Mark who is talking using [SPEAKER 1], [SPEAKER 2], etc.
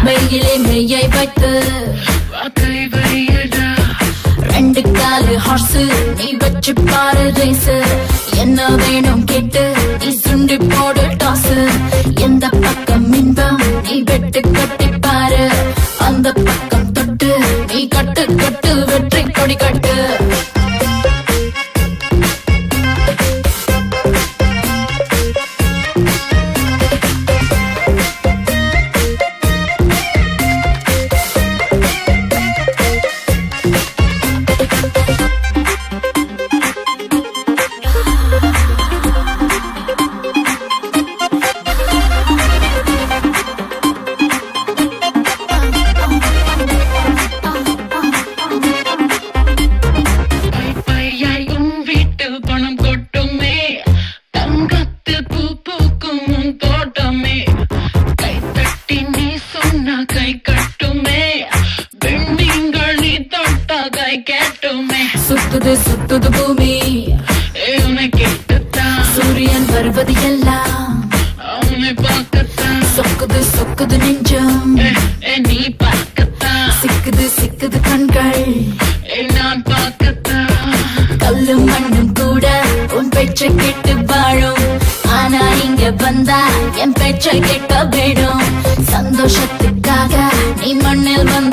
[SPEAKER 1] வெயிலே மெய்யை வைத்து
[SPEAKER 2] வாக்கை வையடா
[SPEAKER 1] ரெண்டு காலு ஹார்ஸ் நீ வச்சு பாரு ரேஸ் என்ன வேணும் கேட்டு நீ சுண்டி போடு டாஸ் எந்த பக்கம் இன்பம் நீ வெட்டு கட்டி பாரு அந்த பக்கம் தொட்டு நீ கட்டு கட்டு வெற்றி கொடி கட்டு
[SPEAKER 2] பை பையாய் உன் வீட்டில் பணம் கொட்டுமே தங்கத்தில் பூ பூக்கும் உன் தோட்டமே கை தட்டி நீ சொன்ன கை கட்டுமே பெண்மீன்கள் நீ தொட்ட கை கேட்டுமே
[SPEAKER 1] சுத்துது சுத்துது பூமி
[SPEAKER 2] உன்னை கேட்டுத்தான்
[SPEAKER 1] சூரியன் வருவது எல்லாம்
[SPEAKER 2] அவனை பார்க்கத்தான்
[SPEAKER 1] சொக்குது சொக்குது நெஞ்சம்
[SPEAKER 2] ஏ, ஏ, நீ பார்க்கத்தான்
[SPEAKER 1] சிக்குது சிக்குது கண்கள்
[SPEAKER 2] ஏ, நான் பார்க்கத்தான்
[SPEAKER 1] கல்லும் மண்ணும் கூட உன் பேச்சை கேட்டு வாழும் ஆனா இங்க வந்தா என் பேச்சை கேட்க வேணும் சந்தோஷத்துக்காக நீ மண்ணில் வந்து